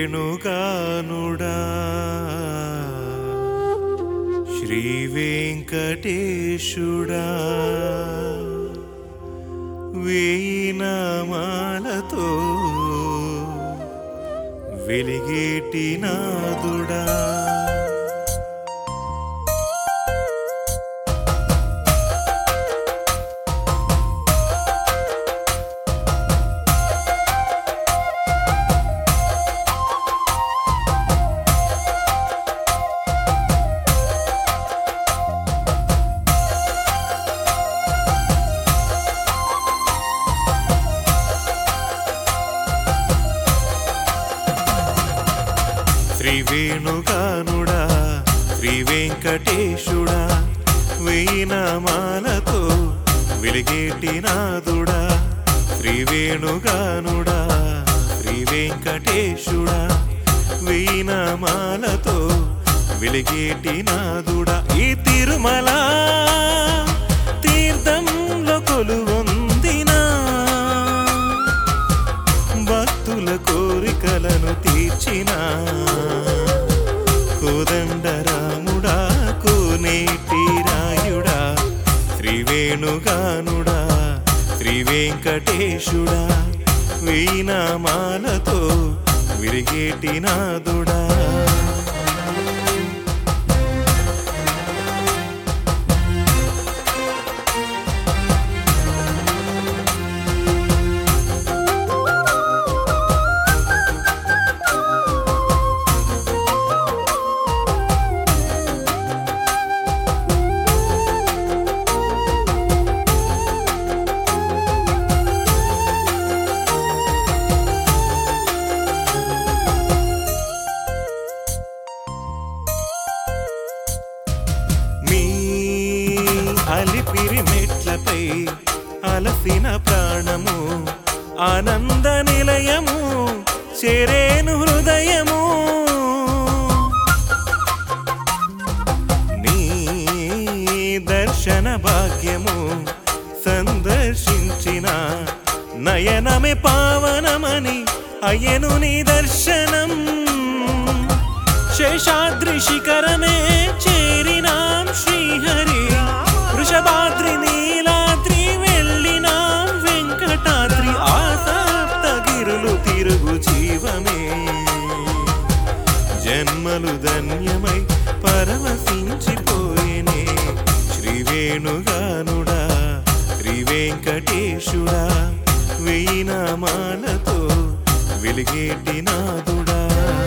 శ్రీవేణుగానుడా శ్రీ వెంకటేశుడా వేయి నామాలతో వెలిగేటి నాదుడా శ్రీ వేణుగానుడా శ్రీ వెంకటేశుడా వెయ్యి నామాలతో వెలిగేటి నాదుడా శ్రీ వేణుగానుడా శ్రీ వెంకటేశుడా వెయ్యి నామాలతో వెలిగేటి నాదుడా ఈ తిరుమల తీర్థంలో కొలువొందినా భక్తుల కోరికలను తీర్చిన కోదండరాముడా కోనేటి రాయుడా త్రివేణుగానుడా శ్రీ వెంకటేశుడా వీణామాలతో విరిగేటి నాదుడా మీ అలిపిరి మెట్లపై అలసిన ప్రాణము ఆనంద నిలయము చేరేను హృదయము నీ దర్శన భాగ్యము సందర్శించిన నయనమే పావనమని అయ్యను నీ దర్శనం శేషాద్రి శిఖరమే చేరినాం శ్రీహరి వృషభాద్రి నీలాద్రి వెళ్ళినాం వెంకటాద్రి ఆ సప్తగిరులు తిరుగు జీవమే జన్మలు ధన్యమై పరవశించిపోయేనే శ్రీ వేణుగానుడా శ్రీ వెంకటేశుడా వెయ్యి నామాలతో వెలిగేటి నాదుడా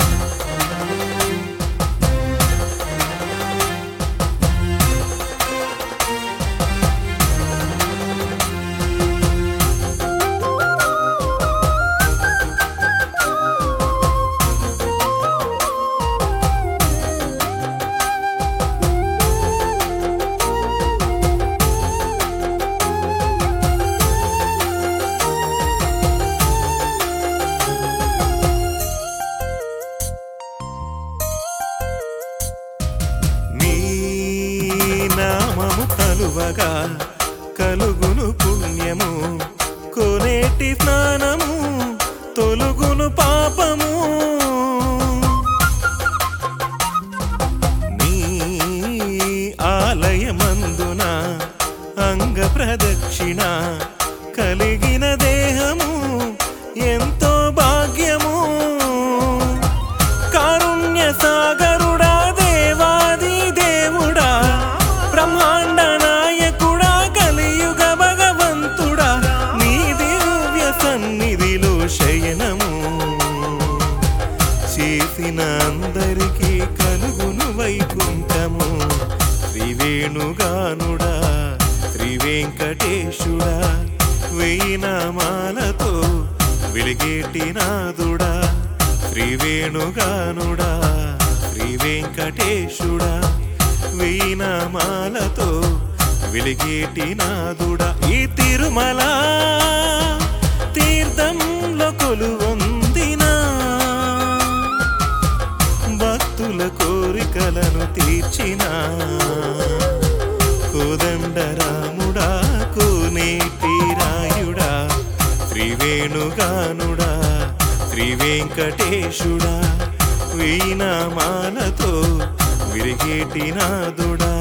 నీ నామము తలువగా కలుగును పుణ్యము కొనేటి స్నానము తొలుగును పాపము నీ ఆలయమందున అంగ ప్రదక్షిణ కలిగిన దేహము ఎంతో భాగ్యము కారుణ్య సాగరుడా దేవాది దేవుడా బ్రహ్మాండ నాయకుడా కలియుగ భగవంతుడా నీ దివ్య సన్నిధిలో శయనము చేసిన అందరికీ కలుగును వైకుంఠము శ్రీ వేణుగానుడా శ్రీ వెంకటేశుడా వెయ్యి నామాలతో వెలిగేటి నాదుడా శ్రీ వేణుగానుడా శ్రీ వెంకటేశుడా వెయ్యి నామాలతో వెలిగేటి నాదుడా ఈ తిరుమల తీర్థంలో కొలువొందినా భక్తుల కోరికలను తీర్చిన కోదండరాముడా కోనేటి రాయుడా శ్రీ వేణుగానుడా శ్రీ శ్రీ వెంకటేశుడా వీణామాలతో విరిగేటి నాదుడా